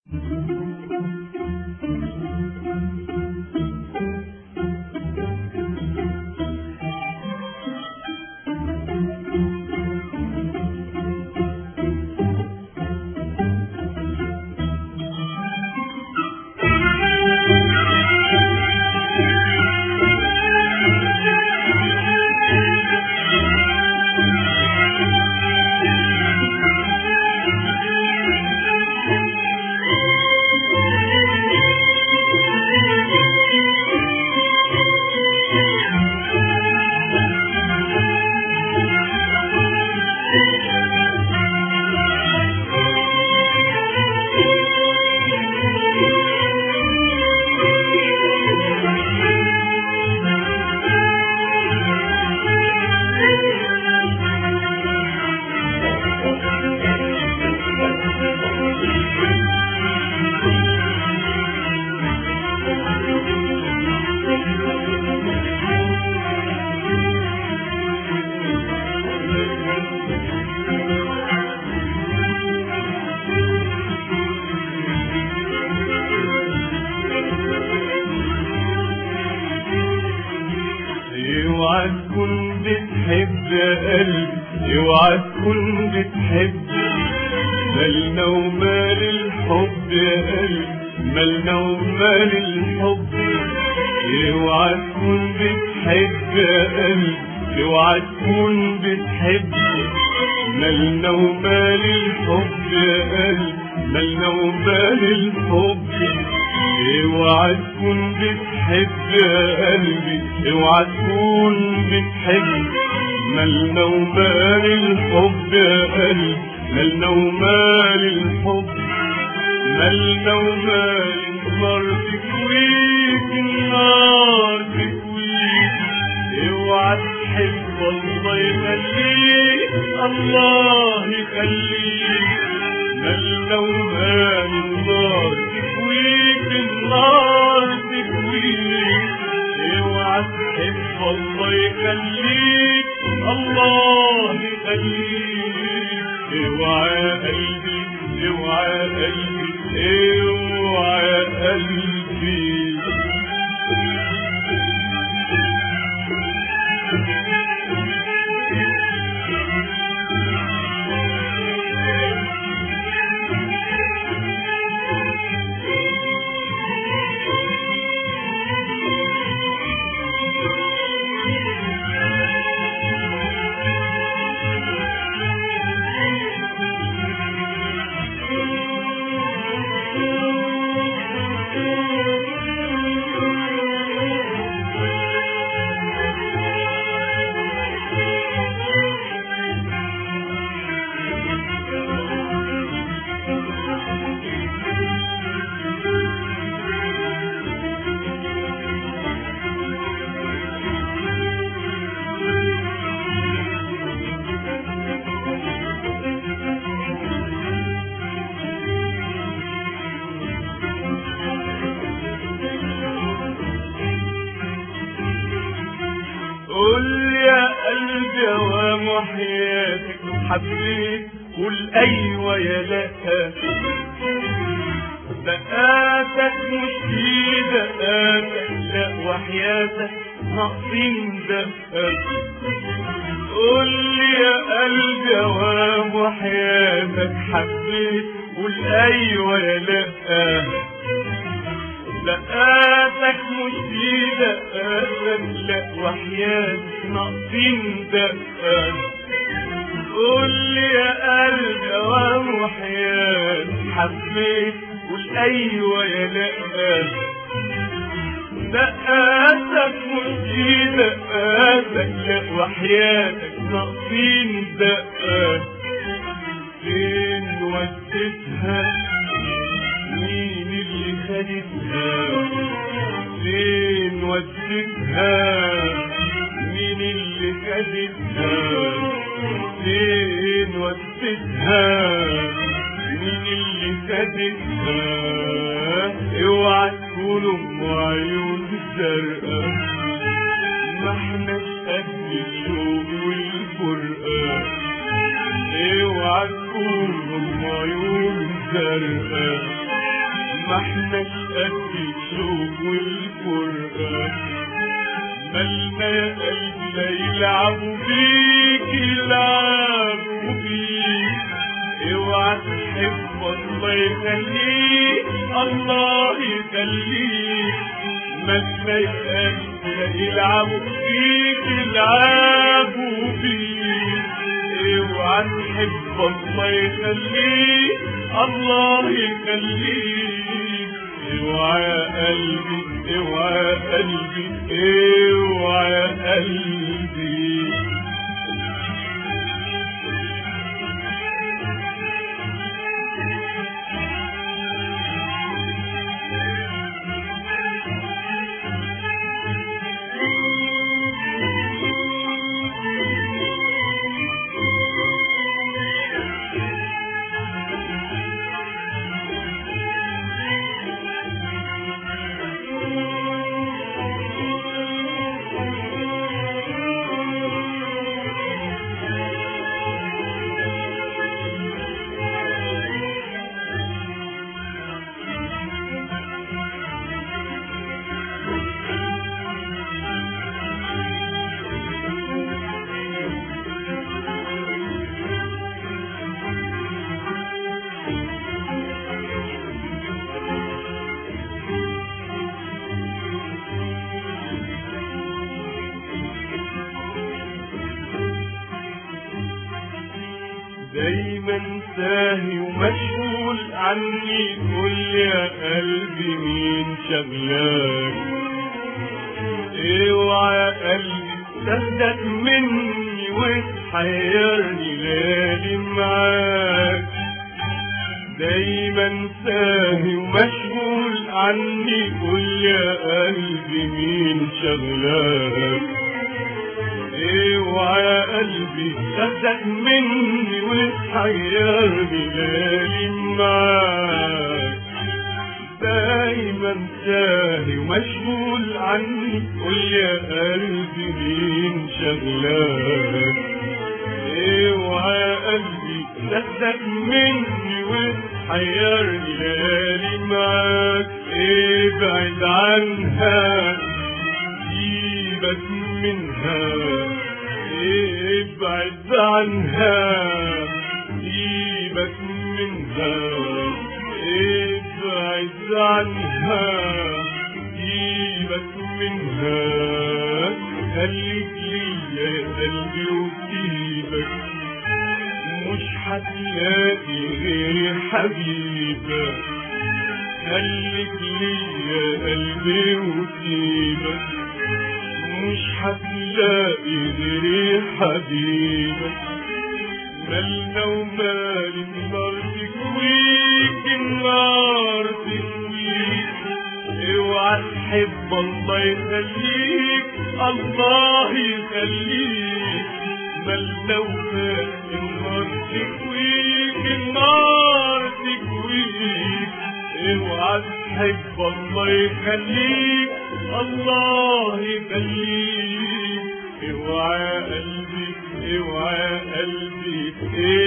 اوعى تكون بتحب قلبي اوعى تكون بتحب مالنا ومال الحب يا قلبي مالنا ومال الحب اوعى تكون بتحب يا قلبي اوعى تكون بتحب مالنا ومال الحب يا قلبي مالنا ومال الحب اوعى تكون بتحب يا قلبي اوعى تكون بتحب مالنا ومال الحب يا قلبي مالنا ومال الحب مالنا ومال النار تكويك النار تكويك اوعى تحب الله يخليك الله يخليك مالنا ومال النار تكويك النار تكويك اوعى تحب الله يخليك الله يخليك اوعى يا قلبي اوعى يا قلبي اوعى يا قلبي قول يا قلبي يا حياتك حبيت قول ايوه يا لا دقاتك مش في دقاتك لا وحياتك ناقصين دقاتك قول لي يا قلبي يا وحياتك حبيت قول ايوه يا لا دقاتك مش دي دقاتك لا وحياتك ناقصين دقاتك قول لي يا قلبي يا وحياتك حبيت قول ايوه يا لا دقاتك مش دي دقاتك لا وحياتك ناقصين دقاتك فين وديتها مين اللي خدتها فين وديتها مين اللي خدتها فين وديتها مين اللي خدتها اوعى تكون ام عيون زرقاء ما احناش قد الشوق والفرقان اوعى تكون ام عيون زرقاء احنا قد الشوق والفرقة مالنا يا قلبي لا يلعبوا بيك يلعبوا بيك اوعى تحب الله يخليك الله يخليك مالنا يا قلبي لا يلعبوا بيك يلعبوا بيك اوعى تحب الله يخليك الله يخليك اوعى يا قلبي اوعى يا قلبي اوعى يا قلبي دايما ساهي ومشغول عني قول يا قلبي مين شغلاك اوعى يا قلبي تاخدك مني وتحيرني ليالي معاك دايما ساهي ومشغول عني قول يا قلبي مين شغلاك اوعى يا قلبي تاخدك مني وتحيرني ليالي معاك دايما ساهي ومشغول عني قول يا قلبي مين شغلاك اوعى يا قلبي تاخدك مني وتحيرني ليالي معاك ابعد عنها سيبك منها ابعد عنها سيبك منها ابعد عنها سيبك منها خليك ليا يا قلبي وسيبك مش هتلاقي غير حبيبك خليك ليا يا قلبي وسيبك مش هتلاقي غير حبيبك مالنا ومال النار تكويك النار تكويك اوعى تحب الله يخليك الله يخليك مالنا ومال النار تكويك النار تكويك اوعى تحب الله يخليك الله يخليك اوعى يا قلبي اوعى يا قلبي